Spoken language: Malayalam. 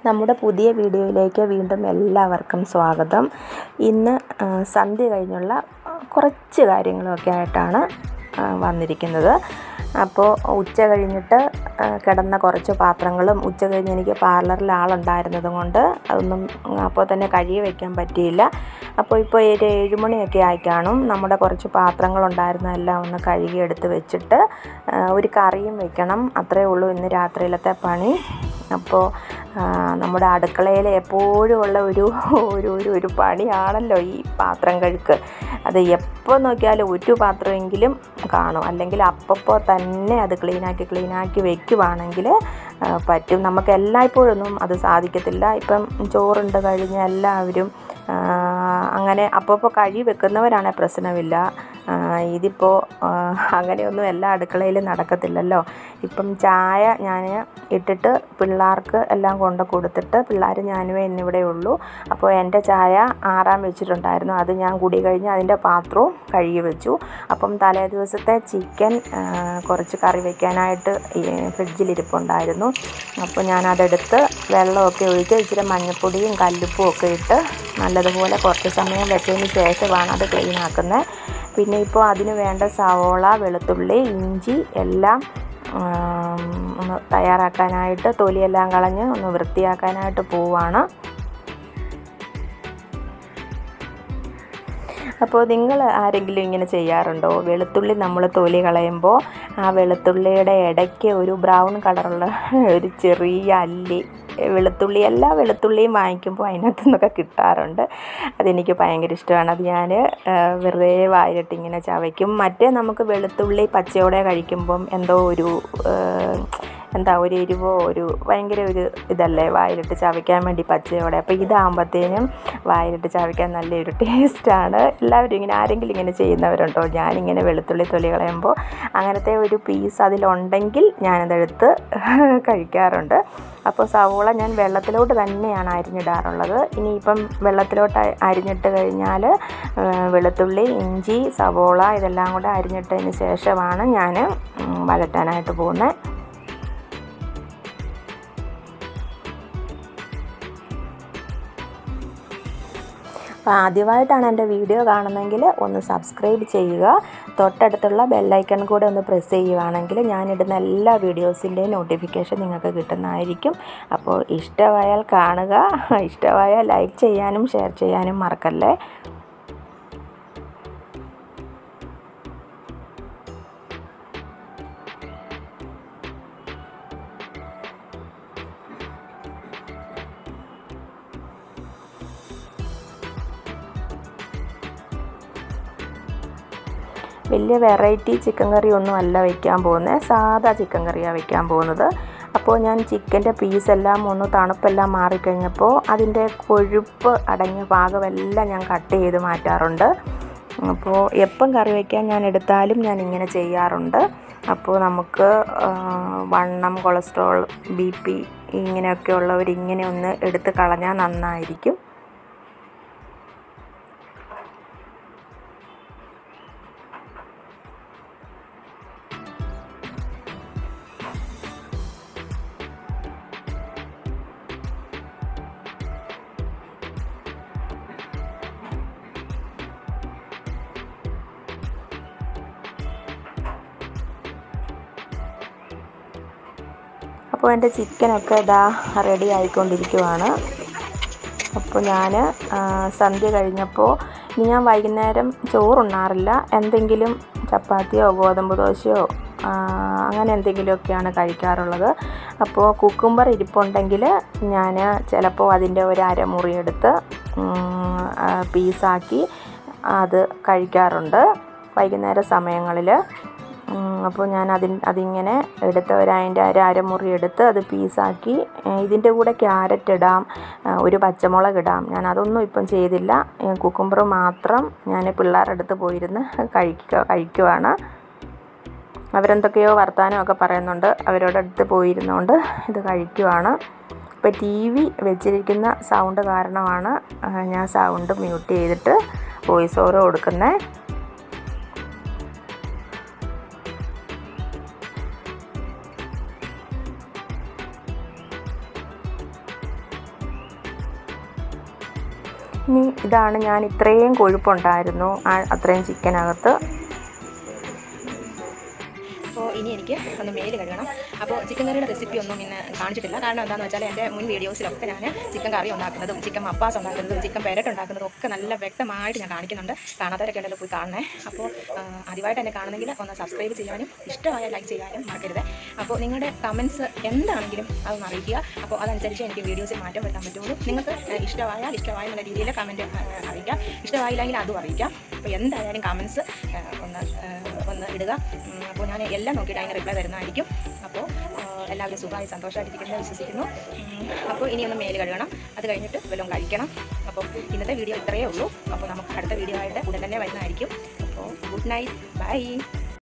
നമ്മുടെ പുതിയ വീഡിയോയിലേക്ക് വീണ്ടും എല്ലാവർക്കും സ്വാഗതം ഇന്ന് ആ, സന്ധ്യ കഴിഞ്ഞുള്ള കുറച്ച് കാര്യങ്ങളൊക്കെ ആയിട്ടാണ് ആ, വന്നിരിക്കുന്നത് അപ്പോൾ ഉച്ച കഴിഞ്ഞിട്ട് ആ, കിടന്ന കുറച്ച് പാത്രങ്ങളും ഉച്ച കഴിഞ്ഞ് എനിക്ക് പാർലറിൽ ആളുണ്ടായിരുന്നത് കൊണ്ട് അതൊന്നും അപ്പോൾ തന്നെ കഴുകി വയ്ക്കാൻ പറ്റിയില്ല അപ്പോൾ ഇപ്പോൾ ഒരു ഏഴുമണിയൊക്കെ ആയി കാണും നമ്മുടെ കുറച്ച് പാത്രങ്ങളുണ്ടായിരുന്നതെല്ലാം ഒന്ന് കഴുകി എടുത്ത് വെച്ചിട്ട് ആ, ഒരു കറിയും വെക്കണം അത്രയേ ഉള്ളൂ ഇന്ന് രാത്രിയിലത്തെ പണി അപ്പോൾ ആ, നമ്മുടെ അടുക്കളയിൽ എപ്പോഴും ഉള്ള ഒരു ഒരു ഒരു ഒരു പണിയാണല്ലോ ഈ പാത്രം കഴുക്ക് അത് എപ്പോൾ നോക്കിയാലും ഒരു പാത്രമെങ്കിലും കാണും അല്ലെങ്കിൽ അപ്പപ്പോൾ തന്നെ അത് ക്ലീനാക്കി ക്ലീനാക്കി വെക്കുവാണെങ്കിൽ ആ, പറ്റും നമുക്ക് എല്ലായ്പ്പോഴൊന്നും അത് സാധിക്കത്തില്ല ഇപ്പം ചോറുണ്ട് കഴിഞ്ഞ് എല്ലാവരും ആ, അങ്ങനെ അപ്പോൾ കഴുകി വെക്കുന്നവരാണെങ്കിൽ പ്രശ്നമില്ല ആ, ഇതിപ്പോൾ ആ, അങ്ങനെയൊന്നും എല്ലാ അടുക്കളയിലും നടക്കത്തില്ലല്ലോ ഇപ്പം ചായ ഞാൻ ഇട്ടിട്ട് പിള്ളേർക്ക് എല്ലാം കൊണ്ട് കൊടുത്തിട്ട് പിള്ളേർ ഞാനുമേ ഇന്നിവിടെ ഉള്ളൂ അപ്പോൾ എൻ്റെ ചായ ആറാൻ വെച്ചിട്ടുണ്ടായിരുന്നു അത് ഞാൻ കുടി കഴിഞ്ഞ് അതിൻ്റെ പാത്രവും കഴുകി വെച്ചു അപ്പം തലേ ദിവസത്തെ ചിക്കൻ ആ, കുറച്ച് കറി വെക്കാനായിട്ട് ഈ ഫ്രിഡ്ജിലിരിപ്പുണ്ടായിരുന്നു അപ്പോൾ ഞാനതെടുത്ത് വെള്ളമൊക്കെ ഒഴിച്ച് ഇച്ചിരി മഞ്ഞൾപ്പൊടിയും കല്ലുപ്പും ഒക്കെ ഇട്ട് നല്ലതുപോലെ കുറച്ച് സമയം വെച്ചതിന് ശേഷമാണ് അത് ക്ലീൻ ആക്കുന്നത് പിന്നെ ഇപ്പോൾ അതിന് വേണ്ട സവോള വെളുത്തുള്ളി ഇഞ്ചി എല്ലാം ആം, ഒന്ന് തയ്യാറാക്കാനായിട്ട് തൊലിയെല്ലാം കളഞ്ഞ് ഒന്ന് വൃത്തിയാക്കാനായിട്ട് പോവാണ് അപ്പോൾ നിങ്ങൾ ആരെങ്കിലും ഇങ്ങനെ ചെയ്യാറുണ്ടോ വെളുത്തുള്ളി നമ്മൾ തൊലി കളയുമ്പോൾ ആ വെളുത്തുള്ളിയുടെ ഇടയ്ക്ക് ഒരു ബ്രൗൺ കളറുള്ള ഒരു ചെറിയ അല്ലി വെളുത്തുള്ളി എല്ലാ വെളുത്തുള്ളിയും വാങ്ങിക്കുമ്പോൾ അതിനകത്തു നിന്നൊക്കെ കിട്ടാറുണ്ട് അതെനിക്ക് ഭയങ്കര ഇഷ്ടമാണ് അത് ഞാൻ വെറുതെ വായിലിട്ട് ഇങ്ങനെ ചവയ്ക്കും മറ്റേ നമുക്ക് വെളുത്തുള്ളി പച്ചയോടെ കഴിക്കുമ്പം എന്തോ ഒരു ആ, എന്താ ഒരു എരിവോ ഒരു ഭയങ്കര ഒരു ഇതല്ലേ വായിലിട്ട് ചവയ്ക്കാൻ വേണ്ടി പച്ചയോടെ അപ്പോൾ ഇതാകുമ്പോഴത്തേനും വായിലിട്ട് ചവയ്ക്കാൻ നല്ലൊരു ടേസ്റ്റാണ് എല്ലാവരും ഇങ്ങനെ ആരെങ്കിലും ഇങ്ങനെ ചെയ്യുന്നവരുണ്ടോ ഞാനിങ്ങനെ വെളുത്തുള്ളി തൊലി കളയുമ്പോൾ അങ്ങനത്തെ ഒരു പീസ് അതിലുണ്ടെങ്കിൽ ഞാനതെടുത്ത് കഴിക്കാറുണ്ട് അപ്പോൾ സവോള ഞാൻ വെള്ളത്തിലോട്ട് തന്നെയാണ് അരിഞ്ഞിടാറുള്ളത് ഇനിയിപ്പം വെള്ളത്തിലോട്ട് അ- അരിഞ്ഞിട്ട് കഴിഞ്ഞാൽ വെളുത്തുള്ളി ഇഞ്ചി സവോള ഇതെല്ലാം കൂടെ അരിഞ്ഞിട്ടതിന് ശേഷമാണ് ഞാൻ വഴറ്റാനായിട്ട് പോകുന്നത് അപ്പോൾ ആദ്യമായിട്ടാണ് എൻ്റെ വീഡിയോ കാണുന്നതെങ്കിൽ ഒന്ന് സബ്സ്ക്രൈബ് ചെയ്യുക തൊട്ടടുത്തുള്ള ബെല്ലൈക്കൺ കൂടെ ഒന്ന് പ്രസ് ചെയ്യുവാണെങ്കിൽ ഞാനിടുന്ന എല്ലാ വീഡിയോസിൻ്റെയും നോട്ടിഫിക്കേഷൻ നിങ്ങൾക്ക് കിട്ടുന്നതായിരിക്കും അപ്പോൾ ഇഷ്ടമായാൽ കാണുക ഇഷ്ടമായാൽ ലൈക്ക് ചെയ്യാനും ഷെയർ ചെയ്യാനും മറക്കല്ലേ വലിയ വെറൈറ്റി ചിക്കൻ കറി ഒന്നും അല്ല വയ്ക്കാൻ പോകുന്നത് സാധാ ചിക്കൻ കറിയാണ് വയ്ക്കാൻ പോകുന്നത് അപ്പോൾ ഞാൻ ചിക്കൻ്റെ പീസെല്ലാം ഒന്ന് തണുപ്പെല്ലാം മാറിക്കഴിഞ്ഞപ്പോൾ അതിൻ്റെ കൊഴുപ്പ് അടങ്ങിയ ഭാഗമെല്ലാം ഞാൻ കട്ട് ചെയ്ത് മാറ്റാറുണ്ട് അപ്പോൾ എപ്പം കറി വയ്ക്കാൻ ഞാൻ എടുത്താലും ഞാൻ ഇങ്ങനെ ചെയ്യാറുണ്ട് അപ്പോൾ നമുക്ക് ആ, വണ്ണം കൊളസ്ട്രോൾ ബി പി ഇങ്ങനെയൊക്കെ ഉള്ളവർ ഇങ്ങനെ ഒന്ന് എടുത്ത് കളഞ്ഞാൽ നന്നായിരിക്കും അപ്പോൾ എൻ്റെ ചിക്കനൊക്കെ ഇതാ റെഡി ആയിക്കൊണ്ടിരിക്കുവാണ് അപ്പോൾ ഞാൻ സന്ധ്യ കഴിഞ്ഞപ്പോൾ ഇനി ഞാൻ വൈകുന്നേരം ചോറുണ്ണാറില്ല എന്തെങ്കിലും ചപ്പാത്തിയോ ഗോതമ്പ് ദോശയോ ആ, അങ്ങനെ എന്തെങ്കിലുമൊക്കെയാണ് കഴിക്കാറുള്ളത് അപ്പോൾ കുക്കുംബർ ഇരിപ്പുണ്ടെങ്കിൽ ഞാൻ ചിലപ്പോൾ അതിൻ്റെ ഒരു അരമുറി എടുത്ത് ഉം, ആ, പീസാക്കി അത് കഴിക്കാറുണ്ട് വൈകുന്നേര സമയങ്ങളിൽ അപ്പോൾ ഞാൻ അതിൻ അതിങ്ങനെ എടുത്ത് ഒരു അതിൻ്റെ അര അരമുറി എടുത്ത് അത് പീസാക്കി ഇതിൻ്റെ കൂടെ ക്യാരറ്റ് ഇടാം ആ, ഒരു പച്ചമുളക് ഇടാം ഞാൻ അതൊന്നും ഇപ്പം ചെയ്തില്ല കുക്കുംബർ മാത്രം ഞാൻ പിള്ളേരുടെ അടുത്ത് പോയിരുന്ന് കഴിക്കുക കഴിക്കുവാണ് അവരെന്തൊക്കെയോ വർത്തമാനമൊക്കെ പറയുന്നുണ്ട് അവരോട് അടുത്ത് പോയിരുന്നുകൊണ്ട് ഇത് കഴിക്കുവാണ് ഇപ്പോൾ ടി വി വെച്ചിരിക്കുന്ന സൗണ്ട് കാരണമാണ് ആ, ഞാൻ സൗണ്ട് മ്യൂട്ട് ചെയ്തിട്ട് വോയിസ് ഓവർ കൊടുക്കുന്നത് ഇനി ഇതാണ് ഞാൻ ഇത്രയും കൊഴുപ്പുണ്ടായിരുന്നു ആ അത്രയും ചിക്കനകത്ത് അപ്പോൾ ഇനി എനിക്ക് ഒന്ന് മേല് കഴുകണം അപ്പോൾ ചിക്കൻ കറിയുടെ റെസിപ്പി ഒന്നും ഇന്ന് കാണിച്ചിട്ടില്ല കാരണം എന്താണെന്ന് വെച്ചാൽ എൻ്റെ മുൻ വീഡിയോസിലൊക്കെ ഞാൻ ചിക്കൻ കറി ഉണ്ടാക്കുന്നതും ചിക്കൻ മപ്പാസ് ഉണ്ടാക്കുന്നതും ചിക്കൻ പെരട്ട് ഉണ്ടാക്കുന്നതും ഒക്കെ നല്ല വ്യക്തമായിട്ട് ഞാൻ കാണിക്കുന്നുണ്ട് കാണാത്തവരൊക്കെ ഉണ്ടല്ലോ പോയി കാണണേ അപ്പോൾ ആ, ആദ്യമായിട്ട് എന്നെ കാണുന്നെങ്കിൽ ഒന്ന് സബ്സ്ക്രൈബ് ചെയ്യാനും ഇഷ്ടമായ ലൈക്ക് ചെയ്യാനും മറക്കരുത് അപ്പോൾ നിങ്ങളുടെ കമൻസ് എന്താണെങ്കിലും അതൊന്ന് അറിയിക്കുക അപ്പോൾ അതനുസരിച്ച് എനിക്ക് വീഡിയോസിൽ മാറ്റം വരുത്താൻ പറ്റുള്ളൂ നിങ്ങൾക്ക് ആ, ഇഷ്ടമായാൽ ഇഷ്ടമായ എന്നുള്ള രീതിയിൽ കമൻറ്റ് അറിയിക്കാം ഇഷ്ടമായില്ലെങ്കിൽ അതും അറിയിക്കാം അപ്പോൾ എന്തായാലും കമൻസ് ഒന്ന് ആ, ഒന്ന് ഇടുക ഉം, അപ്പോൾ ഞാൻ എല്ലാം നോക്കിയിട്ട് അതിന് റിപ്ലൈ തരുന്നതായിരിക്കും അപ്പോൾ ആ, എല്ലാവരും സുഖമായി സന്തോഷമായിട്ടിരിക്കുന്നു വിശ്വസിക്കുന്നു ഉം, അപ്പോൾ ഇനി ഒന്ന് മേല് കഴുകണം അത് കഴിഞ്ഞിട്ട് വല്ലതും കഴിക്കണം അപ്പോൾ ഇന്നത്തെ വീഡിയോ ഇത്രയേ ഉള്ളൂ അപ്പോൾ നമുക്ക് അടുത്ത വീഡിയോ ആയിട്ട് ഉടൻ തന്നെ വരുന്നതായിരിക്കും അപ്പോൾ ഗുഡ് നൈറ്റ് ബൈ